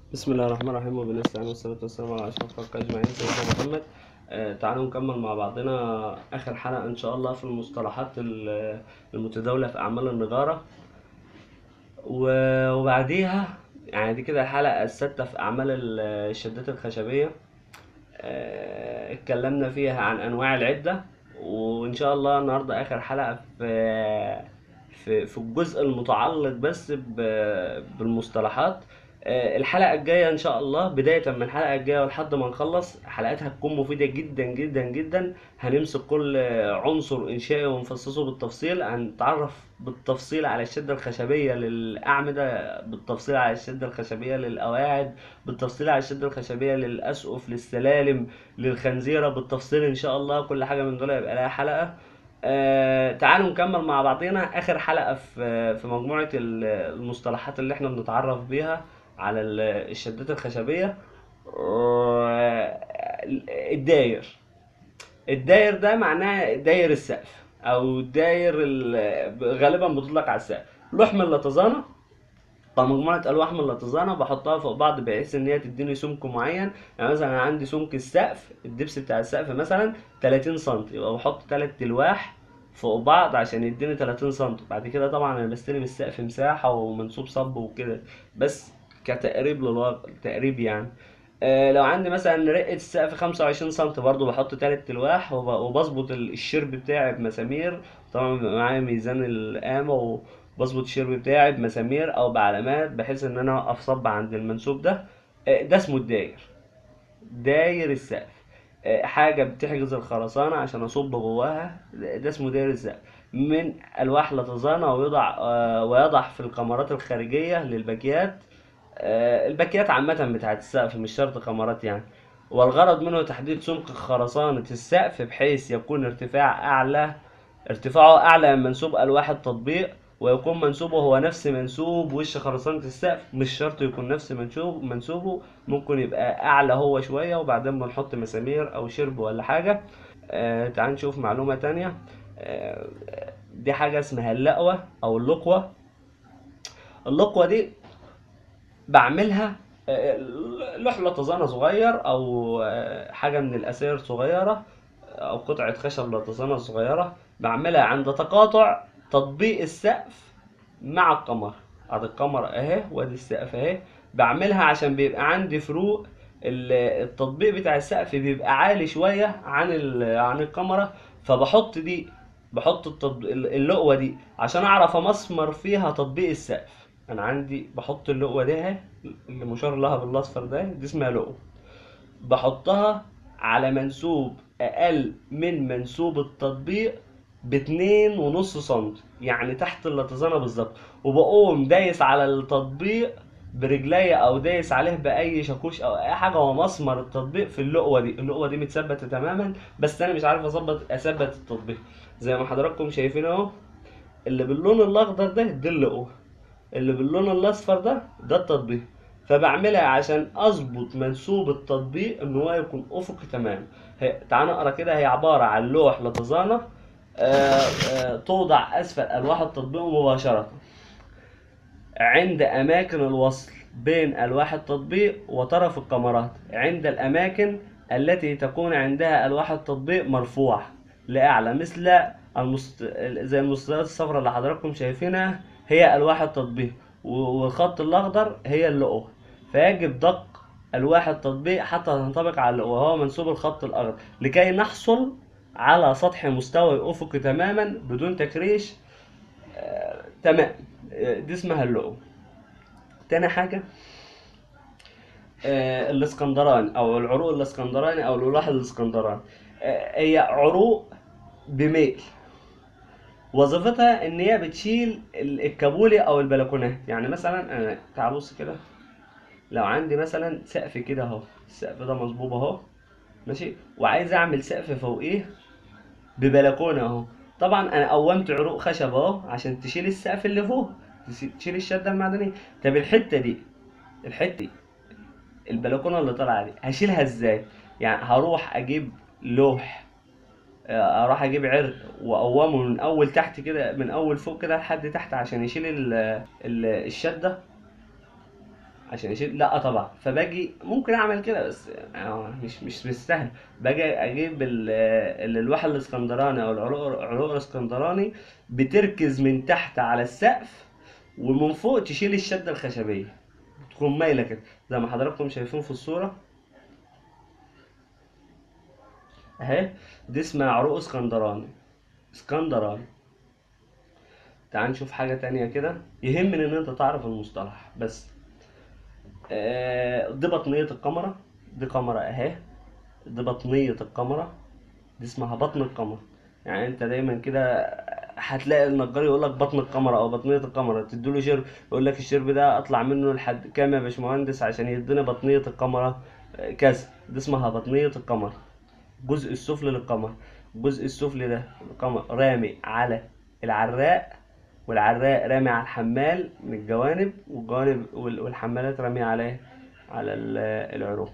بسم الله الرحمن الرحيم وبنستعين والصلاة والسلام على أشرف خلق أجمعين سيدنا محمد آه تعالوا نكمل مع بعضنا آخر حلقة إن شاء الله في المصطلحات ال- المتداولة في أعمال النجارة و- وبعديها يعني دي كده الحلقة السادسة في أعمال ال- الشدات الخشبية آه، اتكلمنا فيها عن أنواع العدة وإن شاء الله النهاردة آخر حلقة في في في الجزء المتعلق بس ب- بالمصطلحات آه، الحلقة الجاية إن شاء الله بداية من الحلقة الجاية لحد ما نخلص حلقات هتكون مفيدة جدا جدا جدا هنمسك كل عنصر إنشائي ونفصصه بالتفصيل هنتعرف بالتفصيل على الشدة الخشبية للأعمدة بالتفصيل على الشدة الخشبية للقواعد بالتفصيل على الشدة الخشبية للأسقف للسلالم للخنزيرة بالتفصيل إن شاء الله كل حاجة من دول هيبقى لها حلقة آه تعالوا نكمل مع بعضنا آخر حلقة في في مجموعة ال- المصطلحات اللي احنا بنتعرف بيها على ال- الشدات الخشبية آه، الداير الداير ده معناه داير السقف او داير ال- غالبا بتطلق على السقف لوح من اللطزانة او مجموعه الواح من اللطزانه بحطها فوق بعض بحيث ان هي تديني سمك معين يعني مثلا انا عندي سمك السقف الدبس بتاع السقف مثلا 30 سم يبقى بحط ثلاث الواح فوق بعض عشان يديني 30 سم بعد كده طبعا انا بستلم السقف مساحه ومنسوب صب وكده بس كتقريب للواقع تقريب يعني آه لو عندي مثلا رقة السقف 25 سم برضو بحط تلات الواح وب- وبظبط ال- الشرب بتاعي بمسامير طبعا بيبقى معايا ميزان القامة وبظبط الشرب بتاعي بمسامير او بعلامات بحيث ان انا اوقف صب عند المنسوب ده آه ده اسمه الداير داير السقف آه، حاجة بتحجز الخرسانة عشان أصب جواها ده ده اسمه داير السقف من ألواح لطزانة ويضع آه، ويضع في الكمرات الخارجية للباكيات آه، الباكيات عامة بتاعت السقف مش شرط كمرات يعني والغرض منه تحديد سمك خرسانة السقف بحيث يكون ارتفاع أعلى ارتفاعه أعلى من منسوب ألواح التطبيق ويكون منسوبه هو نفس منسوب وش خرسانة السقف مش شرط يكون نفس منسوب منسوبه ممكن يبقى أعلى هو شوية وبعدين بنحط مسامير أو شرب ولا حاجة آه تعال نشوف معلومة تانية آه دي حاجة اسمها اللقوة أو اللقوة اللقوة دي بعملها آه، لوح لطزانة صغير أو آه، حاجة من الأسير صغيرة أو قطعة خشب لطزانة صغيرة بعملها عند تقاطع تطبيق السقف مع القمر ادي القمر اهي وادي السقف اهي بعملها عشان بيبقى عندي فروق ال- التطبيق بتاع السقف بيبقى عالي شوية عن ال- عن الكاميرا فبحط دي بحط التطبيق اللقوة دي عشان اعرف امسمر فيها تطبيق السقف انا عندي بحط اللقوة دي اهي اللي مشار لها بالاصفر ده دي اسمها لقوة بحطها على منسوب اقل من منسوب التطبيق باتنين ونص سنتي يعني تحت اللطزانة بالظبط وبقوم دايس على التطبيق برجليا او دايس عليه باي شاكوش او اي حاجه ومسمر التطبيق في اللقوه دي اللقوه دي متثبته تماما بس انا مش عارف اظبط اثبت التطبيق زي ما حضراتكم شايفين اهو اللي باللون الاخضر ده دي اللقوه اللي باللون الاصفر ده ده التطبيق فبعملها عشان اظبط منسوب التطبيق ان هو يكون افقي تمام هي- تعال نقرا كده هي عباره عن لوح لطزانه آه، آه، توضع اسفل الواح التطبيق مباشره عند أماكن الوصل بين ألواح التطبيق وطرف الكاميرات عند الأماكن التي تكون عندها ألواح التطبيق مرفوعة لأعلى مثل المست... زي المستطيلات الصفراء اللي حضراتكم شايفينها هي ألواح التطبيق و- والخط الأخضر هي اللقوة فيجب دق ألواح التطبيق حتى تنطبق على اللقوة وهو منسوب الخط الأخضر لكي نحصل على سطح مستوي أفقي تماما بدون تكريش آه، تمام آه، دي اسمها اللقوة تاني حاجة آه، الاسكندراني او العروق الاسكندراني او الولاح الاسكندراني آه، هي عروق بميل وظيفتها ان هي بتشيل ال- الكابولي او البلكونات يعني مثلا انا تعال بص كده لو عندي مثلا سقف كده اهو السقف ده مظبوط اهو ماشي وعايز اعمل سقف فوقيه ببلكونه اهو طبعا انا قومت عروق خشب اهو عشان تشيل السقف اللي فوق تس- تشيل الشده المعدنيه طب الحته دي الحته دي البلكونه اللي طالعه دي هشيلها ازاي يعني هروح اجيب لوح آه، اروح اجيب عرق واقومه من اول تحت كده من اول فوق كده لحد تحت عشان يشيل ال ال الشده عشان اشيل لا طبعا فباجي ممكن اعمل كده بس آه، مش مش مش سهل باجي اجيب ال- ال- الواح الاسكندراني او العروق العروق الاسكندراني بتركز من تحت على السقف ومن فوق تشيل الشده الخشبيه تكون مايله كده زي ما حضراتكم شايفين في الصوره اهي دي اسمها عروق اسكندراني اسكندراني تعال نشوف حاجه تانية كده يهمني ان انت تعرف المصطلح بس آه، دي بطنية الكاميرا دي كاميرا اهي دي بطنية الكاميرا دي اسمها بطن الكاميرا يعني انت دايما كده هتلاقي النجار يقول لك بطن الكاميرا او بطنية الكاميرا تديله شرب يقول لك الشرب ده اطلع منه لحد كام يا باشمهندس عشان يديني بطنية الكاميرا آه، كذا دي اسمها بطنية الكاميرا الجزء السفلي للقمر الجزء السفلي ده القمر رامي على العراق والعراق رامي على الحمال من الجوانب والجوانب وال- والحمالات رامية عليه على ال- العروق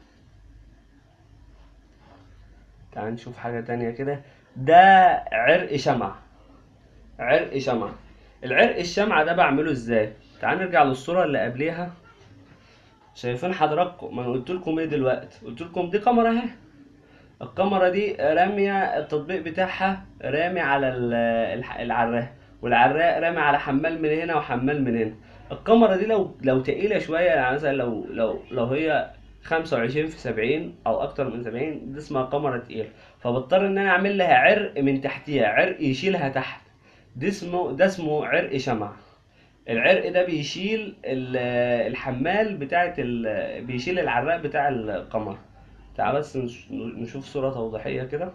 تعال نشوف حاجة تانية كده ده عرق شمع عرق شمع العرق الشمعة ده بعمله ازاي تعال نرجع للصورة اللي قبليها شايفين حضراتكم ما انا قلت لكم ايه دلوقتي قلت لكم دي كاميرا اهي الكاميرا دي رامية التطبيق بتاعها رامي على ال- الح- العراق والعراق رامي على حمال من هنا وحمال من هنا الكاميرا دي لو لو تقيلة شوية يعني مثلا لو لو لو هي 25 في 70 او اكتر من 70 دي اسمها كاميرا تقيلة فبضطر ان انا اعمل لها عرق من تحتيها عرق يشيلها تحت ده اسمه ده اسمه عرق شمع العرق ده بيشيل ال- الحمال بتاعت ال... بيشيل العراق بتاع القمر تعال بس نش- نشوف صورة توضيحية كده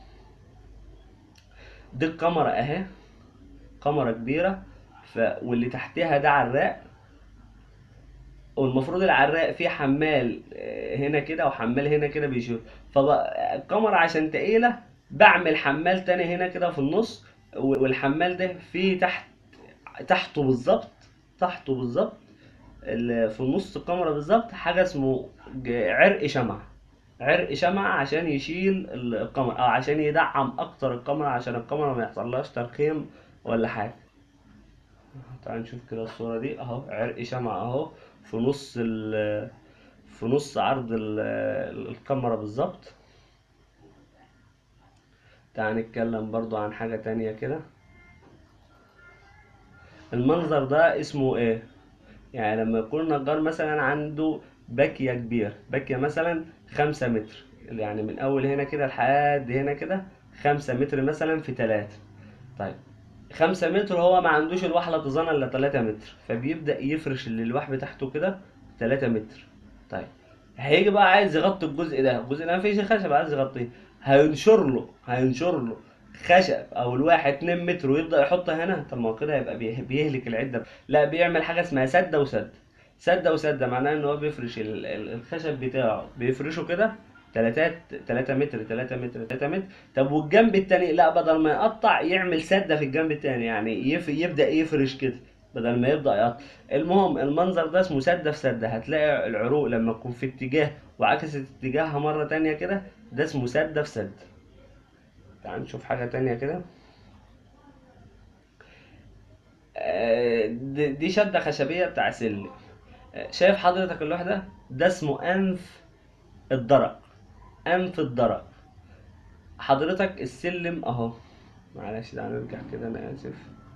دي الكاميرا اهي كاميرا كبيرة ف... واللي تحتها ده عراق والمفروض العراق فيه حمال آه، هنا كده وحمال هنا كده بيشيل فالكاميرا عشان تقيلة بعمل حمال تاني هنا كده في النص و- والحمال ده فيه تحت تحته بالظبط تحته بالظبط ال- في نص الكاميرا بالظبط حاجة اسمه ج- عرق شمع عرق شمع عشان يشيل ال- الكاميرا او عشان يدعم اكتر الكاميرا عشان الكاميرا ما يحصلهاش ترخيم ولا حاجة تعال نشوف كده الصورة دي اهو عرق شمع اهو في نص ال في نص عرض ال- الكاميرا بالظبط تعال نتكلم برضو عن حاجة تانية كده المنظر ده اسمه ايه يعني لما يكون نجار مثلا عنده باكية كبيرة باكية مثلا خمسة متر يعني من أول هنا كده لحد هنا كده خمسة متر مثلا في تلاتة طيب خمسة متر هو ما عندوش الواحدة طزانة إلا تلاتة متر فبيبدأ يفرش الألواح بتاعته كده تلاتة متر طيب هيجي بقى عايز يغطي الجزء ده الجزء ده مفيش خشب عايز يغطيه هينشر له هينشر له خشب او الواحد 2 متر ويبدا يحطها هنا طب ما هو كده يبقى بيه- بيهلك العده لا بيعمل حاجه اسمها سده وسد سده وسده معناه ان هو بيفرش ال- ال- الخشب بتاعه بيفرشه كده تلاتات 3 متر 3 متر 3 متر طب والجنب التاني لا بدل ما يقطع يعمل سده في الجنب التاني يعني يف يبدا يفرش كده بدل ما يبدا يقطع المهم المنظر ده اسمه سده في سده هتلاقي العروق لما تكون في اتجاه وعكست اتجاهها مره تانية كده ده اسمه سده في سده تعال نشوف حاجه تانية كده آه، دي دي شدة خشبية بتاع سلم آه، شايف حضرتك الوحدة ده اسمه أنف الدرق أنف الدرق حضرتك السلم أهو معلش تعالى نرجع كده أنا آسف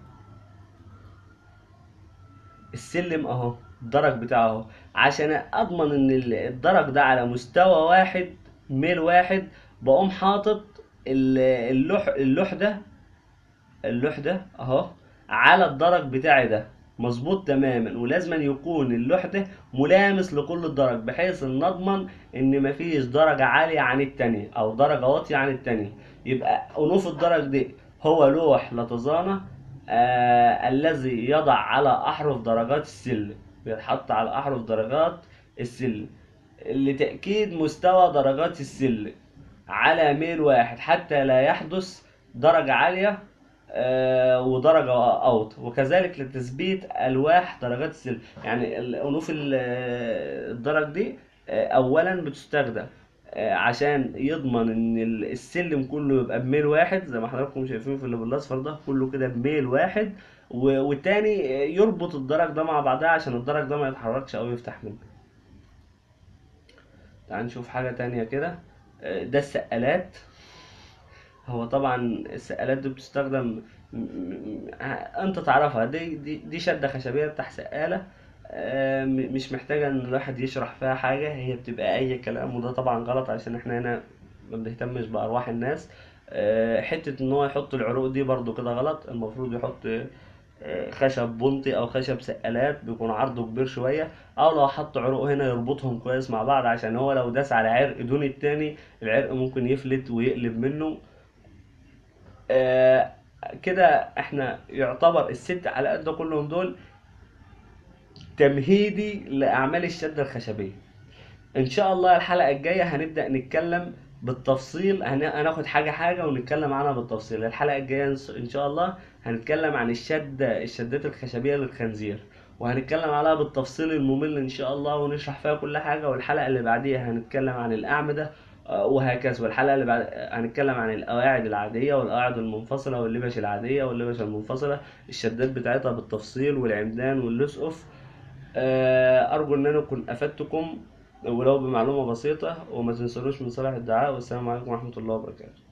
السلم أهو الدرج بتاعه أهو عشان أضمن إن ال- الدرج ده على مستوى واحد ميل واحد بقوم حاطط ال- اللوح اللوح ده اللوح ده اهو على الدرج بتاعي ده مظبوط تماما ولازم يكون اللوح ده ملامس لكل الدرج بحيث ان نضمن ان مفيش درجة عالية عن التانية او درجة واطية عن التانية يبقى انوف الدرج ده هو لوح لطزانة آه الذي يضع على احرف درجات السلم بيتحط على احرف درجات السلم لتأكيد مستوى درجات السلم على ميل واحد حتى لا يحدث درجة عالية آه، ودرجة أوت وكذلك لتثبيت ألواح درجات السلم يعني ال- أنوف ال- آه، الدرج دي آه، أولا بتستخدم آه، عشان يضمن إن ال- السلم كله يبقى بميل واحد زي ما حضراتكم شايفين في اللي بالأصفر ده كله كده بميل واحد و- والتاني يربط الدرج ده مع بعضها عشان الدرج ده ما يتحركش او يفتح منه تعال نشوف حاجة تانية كده آه، ده السقالات هو طبعا السقالات دي بتستخدم م- م- ع- انت تعرفها دي دي, دي شدة خشبية بتاع سقالة آه، م- مش محتاجة ان الواحد يشرح فيها حاجة هي بتبقى اي كلام وده طبعا غلط عشان احنا هنا ما بنهتمش بارواح الناس آه، حتة ان هو يحط العروق دي برضو كده غلط المفروض يحط آه، خشب بنطي او خشب سقالات بيكون عرضه كبير شوية او لو حط عروق هنا يربطهم كويس مع بعض عشان هو لو داس على عرق دون التاني العرق ممكن يفلت ويقلب منه آه كده احنا يعتبر الست حلقات ده كلهم دول تمهيدي لأعمال الشدة الخشبية ان شاء الله الحلقة الجاية هنبدأ نتكلم بالتفصيل هن- هناخد حاجة حاجة ونتكلم عنها بالتفصيل الحلقة الجاية إن س- ان شاء الله هنتكلم عن الشدة الشدات الخشبية للخنزير وهنتكلم عليها بالتفصيل الممل ان شاء الله ونشرح فيها كل حاجة والحلقة اللي بعديها هنتكلم عن الأعمدة آه، وهكذا والحلقة اللي بعد هنتكلم عن القواعد العادية والقواعد المنفصلة واللبش العادية واللبش المنفصلة الشدات بتاعتها بالتفصيل والعمدان واللسقف آه، أرجو إن أنا أكون أفدتكم ولو بمعلومة بسيطة وما تنسونوش من صالح الدعاء والسلام عليكم ورحمة الله وبركاته